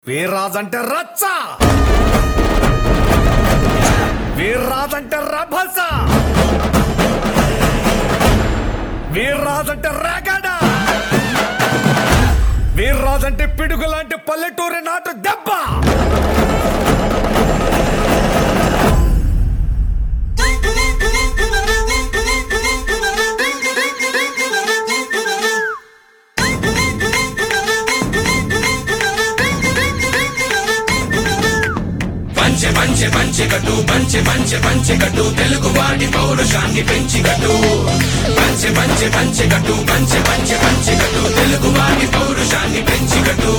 వీర్రాజంటే రచ్చ వీర్రాజంటే రభస వీర్రాజంటే రగడ వీర్రాజంటే పిడుగు లాంటి పల్లెటూరి నాటు దెబ్బ పంచె పంచె పంచె కట్టు పంచె పంచె పంచె కట్టు తెలుగు వాడి పౌరుషాన్ని పెంచి కట్టు పంచె పంచె పంచె కట్టు పంచె పంచె పంచె కట్టు తెలుగు వాడి పౌరుషాన్ని పెంచి కట్టు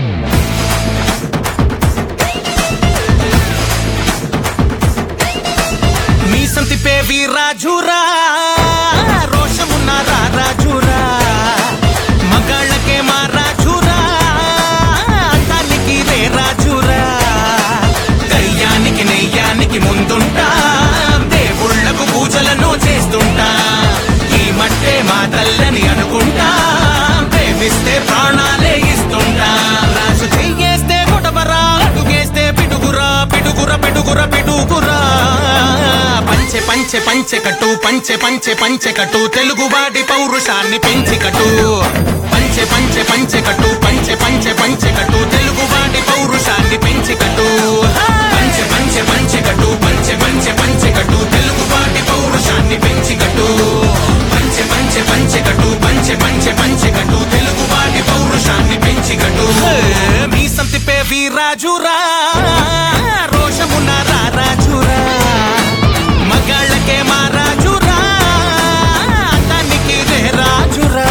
మీసం తిప్పే వీరాజురా రోషమున్న రాజురా మగాళ్ళకే మా రాజురా అందానికి రే రాజురా దయ్యానికి నెయ్యానికి ముందుంటా దేవుళ్ళకు పూజలను చేస్తుంటా ఈ మట్టే మా తల్లని అనుకుంటా ప్రేమిస్తే ప్రాణాలే ఇస్తుంటా రాజు చెయ్యేస్తే ముటబరా అడుగేస్తే పిడుగురా పిడుగుర పిడుగుర పిడుగురా పంచె పంచె పంచె కట్టు పంచె పంచె పంచె కట్టు తెలుగువాడి పౌరుషాన్ని పెంచి కట్టు పంచె పంచె పంచె కట్టు పంచె పంచె పంచె కట్టు తెలుగువాడి పౌరుషాన్ని పెంచి కట్టు పంచె పంచె పంచె కట్టు పంచె పంచె పంచె కట్టు తెలుగు వాడి పౌరుషాన్ని పెంచి కట్టు పంచె పంచె పంచె కట్టు పంచె పంచె పంచె కట్టు తెలుగు వాడి పౌరుషాన్ని పెంచి కట్టు మీసం తిప్పే వీరాజురా రోషమున్న రాజురా మగాళ్ళకే మా రాజురా అందానికి రే రాజురా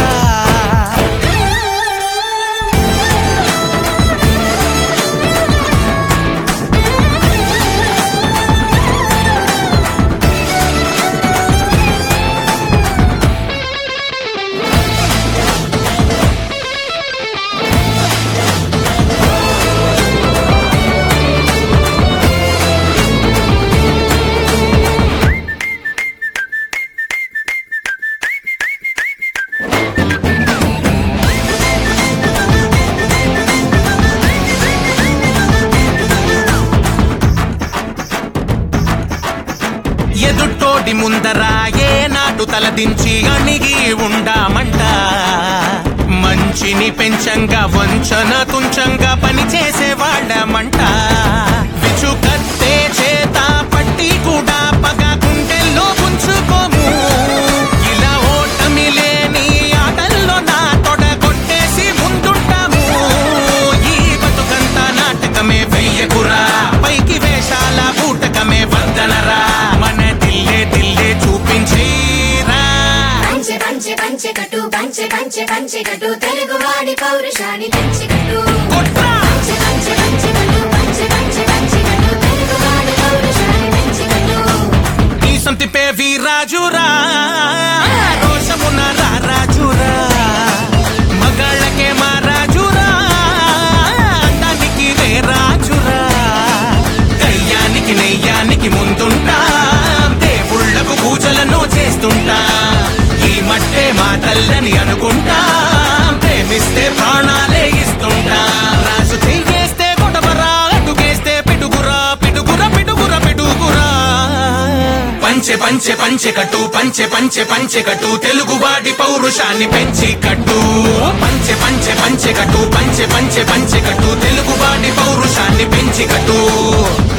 ఎదుటోడి ముందర ఏ నాటు తలదించి అణిగి ఉండామంట మంచిని పెంచంగా వంచన తుంచంగా పని చేసే వాళ్ళమంట విచుకత్తే చేత పట్టి కూడా పగ గుండెల్లో ఉంచుకోము ఇలా ఓటమి లేని ఆటల్లో నా తొడ కొట్టేసి ముందుంటాము ఈ బతుకంతా నాటకమే వెయ్యకురా పైకి వేషాల బూటకమే వందనరా మన దిల్లే దిల్లే చూపించేరా పంచె పంచె పంచె కట్టు పంచె పంచె పంచె కట్టు తెలుగువాడి పౌరుషాన్ని పెంచి కట్టు కొట్రా పంచె పంచె పంచె కట్టు పంచె పంచె పంచె కట్టు తెలుగువాడి పౌరుషాన్ని పెంచి కట్టు మీసం తిప్పే వీరాజురా రోషమున్న రాజురా మగాళ్ళకే మా రాజురా అందానికి రే రాజురా దయ్యానికి నెయ్యానికి ముందుంటా దేవుళ్ళకు పూజలను చేస్తుంటా ఈ మట్టే మా తల్లని అనుకుంటా ప్రేమిస్తే ప్రాణాలే ఇస్తుంటా రాజు చెయ్యేస్తే కొడవరా అడుగేస్తే పిడుగురా పిడుగుర పిడుగుర పిడుగురా పంచె పంచె పంచె కట్టు పంచె పంచె పంచె కట్టు తెలుగు వాడి పౌరుషాన్ని పెంచి కట్టు పంచె పంచె పంచె కట్టు పంచె పంచె పంచె కట్టు తెలుగు వాడి పౌరుషాన్ని పెంచి కట్టు